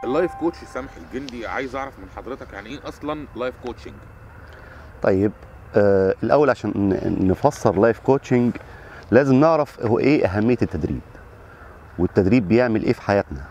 اللايف كوتش سامح الجندي عايز اعرف من حضرتك يعني ايه اصلا لايف كوتشنج طيب آه الاول عشان ن- نفسر لايف كوتشنج لازم نعرف هو ايه اهميه التدريب والتدريب بيعمل ايه في حياتنا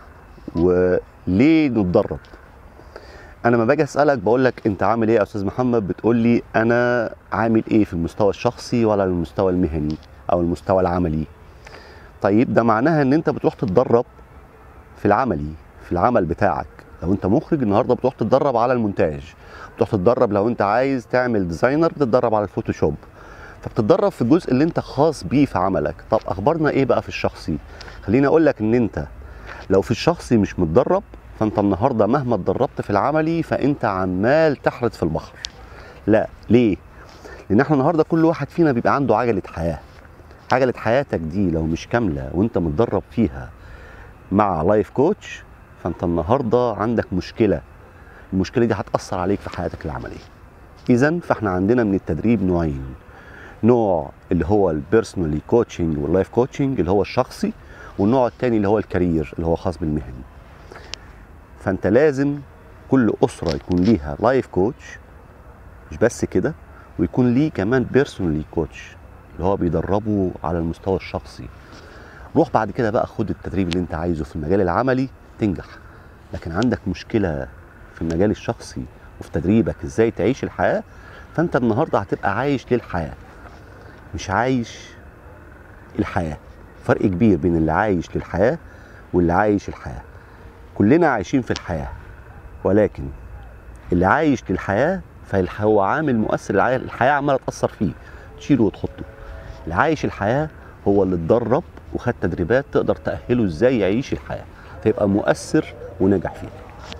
وليه نتدرب انا لما باجي اسالك بقول لك انت عامل ايه يا استاذ محمد بتقول لي انا عامل ايه في المستوى الشخصي ولا المستوى المهني او المستوى العملي طيب ده معناها ان انت بتروح تتدرب في العملي في العمل بتاعك لو انت مخرج النهارده بتروح تتدرب على المونتاج بتروح تتدرب لو انت عايز تعمل ديزاينر بتتدرب على الفوتوشوب فبتتدرب في الجزء اللي انت خاص بيه في عملك طب اخبارنا ايه بقى في الشخصي خليني اقول لك ان انت لو في الشخصي مش متدرب فانت النهارده مهما اتدربت في العملي فانت عمال تحرث في البحر لا ليه لان احنا النهارده كل واحد فينا بيبقى عنده عجله حياه عجله حياتك دي لو مش كامله وانت متدرب فيها مع لايف كوتش فانت النهارده عندك مشكله المشكله دي هتاثر عليك في حياتك العمليه اذا فاحنا عندنا من التدريب نوعين نوع اللي هو البيرسونالي كوتشنج واللايف كوتشنج اللي هو الشخصي والنوع الثاني اللي هو الكارير اللي هو خاص بالمهني فانت لازم كل اسره يكون ليها لايف كوتش مش بس كده ويكون ليه كمان بيرسونالي كوتش اللي هو بيدربه على المستوى الشخصي روح بعد كده بقى خد التدريب اللي انت عايزه في المجال العملي تنجح لكن عندك مشكله في المجال الشخصي وفي تدريبك ازاي تعيش الحياه فانت النهارده هتبقى عايش للحياه مش عايش الحياه فرق كبير بين اللي عايش للحياه واللي عايش الحياه كلنا عايشين في الحياه ولكن اللي عايش للحياه فهو عامل مؤثر الع- الحياه عماله تاثر فيه تشيله وتحطه اللي عايش الحياه هو اللي اتدرب وخد تدريبات تقدر تاهله ازاي يعيش الحياه فيبقى مؤثر ونجح فيها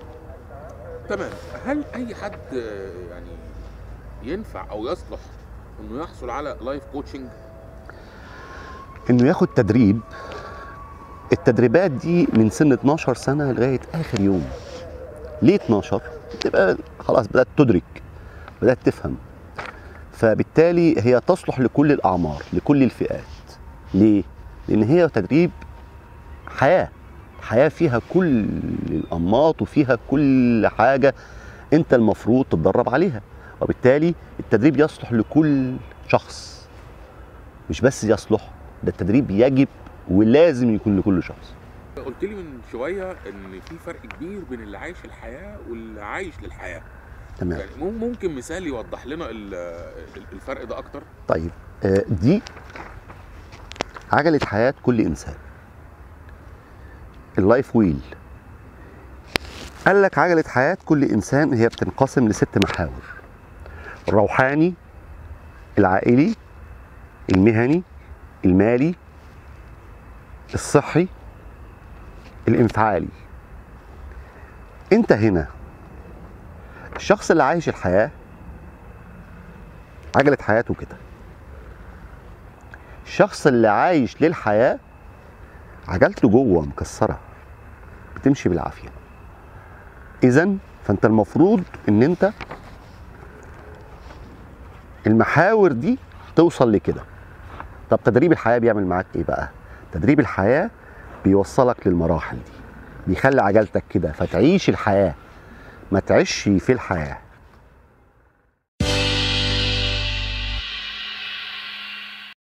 تمام هل اي حد آه، يعني ينفع او يصلح انه يحصل على لايف كوتشنج انه ياخد تدريب التدريبات دي من سن 12 سنه لغايه اخر يوم ليه 12 تبقى خلاص بدات تدرك بدات تفهم فبالتالي هي تصلح لكل الاعمار لكل الفئات ليه لان هي تدريب حياه حياه فيها كل الانماط وفيها كل حاجه انت المفروض تتدرب عليها وبالتالي التدريب يصلح لكل شخص مش بس يصلح ده التدريب يجب ولازم يكون لكل شخص قلت لي من شويه ان في فرق كبير بين اللي عايش الحياه واللي عايش للحياه تمام يعني مم- ممكن مثال يوضح لنا ال- ال- الفرق ده اكتر طيب آه، دي عجلة حياة كل إنسان اللايف ويل قال لك عجلة حياة كل إنسان هي بتنقسم لست محاور الروحاني العائلي المهني المالي الصحي الانفعالي انت هنا الشخص اللي عايش الحياة عجلة حياته كده الشخص اللي عايش للحياة عجلته جوه مكسرة بتمشي بالعافية إذا فأنت المفروض إن أنت المحاور دي توصل لكده طب تدريب الحياة بيعمل معاك إيه بقى؟ تدريب الحياة بيوصلك للمراحل دي بيخلي عجلتك كده فتعيش الحياة ما تعيش في الحياة